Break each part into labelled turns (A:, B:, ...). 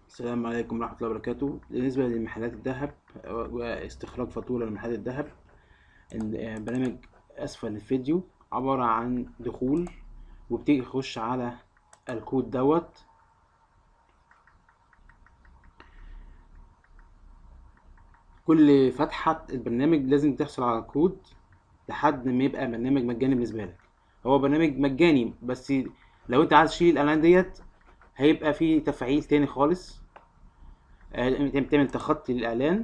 A: السلام عليكم ورحمة الله وبركاته بالنسبة لمحلات الذهب واستخراج فاتورة لمحلات الذهب ال- برنامج أسفل الفيديو عبارة عن دخول وبتيجي تخش على الكود دوت كل فتحة البرنامج لازم تحصل على الكود لحد ما يبقى برنامج مجاني بالنسبة لك هو برنامج مجاني بس لو انت عايز تشيل الإعلان ديت هيبقى فيه تفعيل تاني خالص آه، تعمل تخطي للإعلان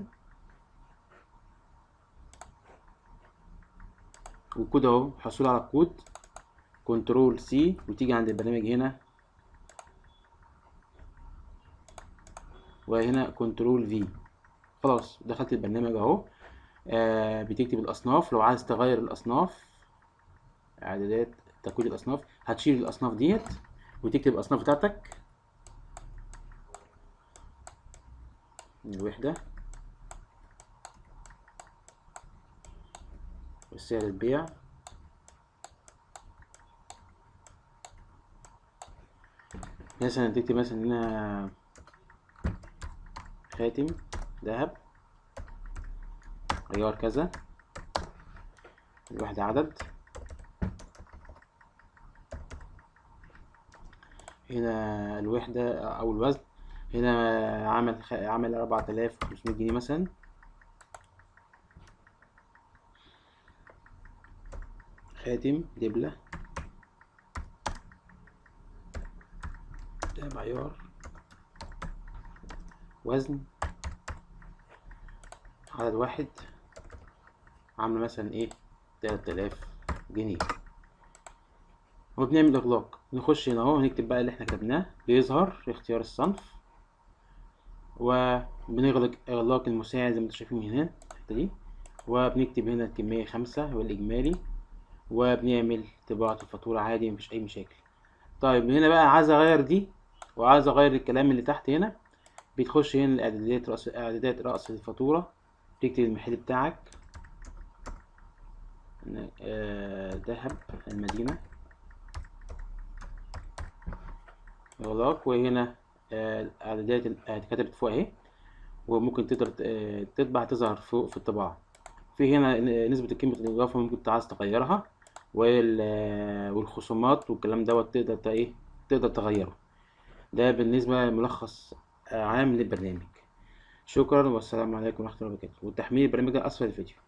A: والكود اهو حصول على الكود كنترول سي وتيجي عند البرنامج هنا وهنا كنترول في خلاص دخلت البرنامج اهو آه بتكتب الأصناف لو عايز تغير الأصناف إعدادات تكوين الأصناف هتشيل الأصناف ديت وتكتب الأصناف بتاعتك الوحدة وسعر البيع مثلا تكتب مثلا هنا خاتم ذهب عيار كذا الوحدة عدد هنا الوحدة أو الوزن هنا عمل خ... عمل أربعة آلاف وخمسمية جنيه مثلا خاتم دبلة ده عيار وزن عدد واحد عاملة مثلا ايه تلات آلاف جنيه وبنعمل إغلاق نخش هنا اهو نكتب بقى اللي احنا كتبناه بيظهر اختيار الصنف وبنغلق إغلاق المساعد زي ما انتم شايفين هنا الحتة دي وبنكتب هنا الكمية خمسة والإجمالي وبنعمل طباعة الفاتورة عادي مفيش أي مشاكل طيب من هنا بقى عايز أغير دي وعايز أغير الكلام اللي تحت هنا بتخش هنا الإعدادات رأس إعدادات رأس الفاتورة تكتب المحل بتاعك ذهب المدينة إغلاق وهنا اعدادات اتكتبت فوق اهي وممكن تقدر تطبع تظهر فوق في الطباعة في هنا نسبة قيمة الإضافة ممكن عايز تغيرها والخصومات والكلام دوت تقدر ايه تقدر تغيره ده بالنسبة لملخص عام للبرنامج شكرا والسلام عليكم ورحمة الله وبركاته وتحميل البرنامج ده أسفل الفيديو